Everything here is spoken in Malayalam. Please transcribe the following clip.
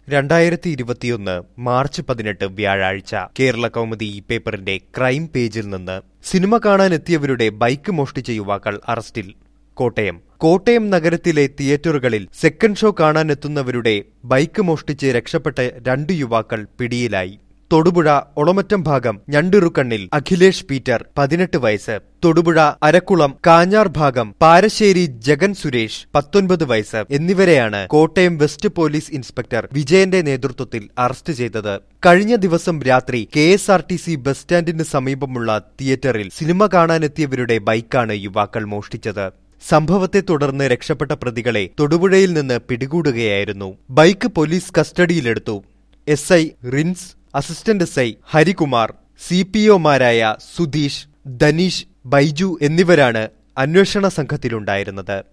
രണ്ടായിരത്തി ഇരുപത്തിയൊന്ന് മാർച്ച് പതിനെട്ട് വ്യാഴാഴ്ച കേരള കൗമുദി ഈ പേപ്പറിന്റെ ക്രൈം പേജിൽ നിന്ന് സിനിമ കാണാനെത്തിയവരുടെ ബൈക്ക് മോഷ്ടിച്ച യുവാക്കൾ അറസ്റ്റിൽ കോട്ടയം കോട്ടയം നഗരത്തിലെ തിയേറ്ററുകളിൽ സെക്കൻഡ് ഷോ കാണാനെത്തുന്നവരുടെ ബൈക്ക് മോഷ്ടിച്ച് രക്ഷപ്പെട്ട രണ്ട് യുവാക്കൾ പിടിയിലായി തൊടുപുഴ ഒളമറ്റം ഭാഗം ഞണ്ടിറുക്കണ്ണിൽ അഖിലേഷ് പീറ്റർ പതിനെട്ട് വയസ്സ് തൊടുപുഴ അരക്കുളം കാഞ്ഞാർ ഭാഗം പാരശ്ശേരി ജഗൻ സുരേഷ് പത്തൊൻപത് വയസ്സ് എന്നിവരെയാണ് കോട്ടയം വെസ്റ്റ് പോലീസ് ഇൻസ്പെക്ടർ വിജയന്റെ നേതൃത്വത്തിൽ അറസ്റ്റ് ചെയ്തത് കഴിഞ്ഞ ദിവസം രാത്രി K S R T C bus സ്റ്റാൻഡിന് സമീപമുള്ള തിയേറ്ററിൽ സിനിമ കാണാനെത്തിയവരുടെ ബൈക്കാണ് യുവാക്കൾ മോഷ്ടിച്ചത് സംഭവത്തെ തുടർന്ന് രക്ഷപ്പെട്ട പ്രതികളെ തൊടുപുഴയിൽ നിന്ന് പിടികൂടുകയായിരുന്നു ബൈക്ക് പോലീസ് കസ്റ്റഡിയിലെടുത്തു S I Rins assistant S I Harikumar C P ഒമാരായ സുധീഷ് ധനീഷ് ബൈജു എന്നിവരാണ് അന്വേഷണ സംഘത്തിലുണ്ടായിരുന്നത്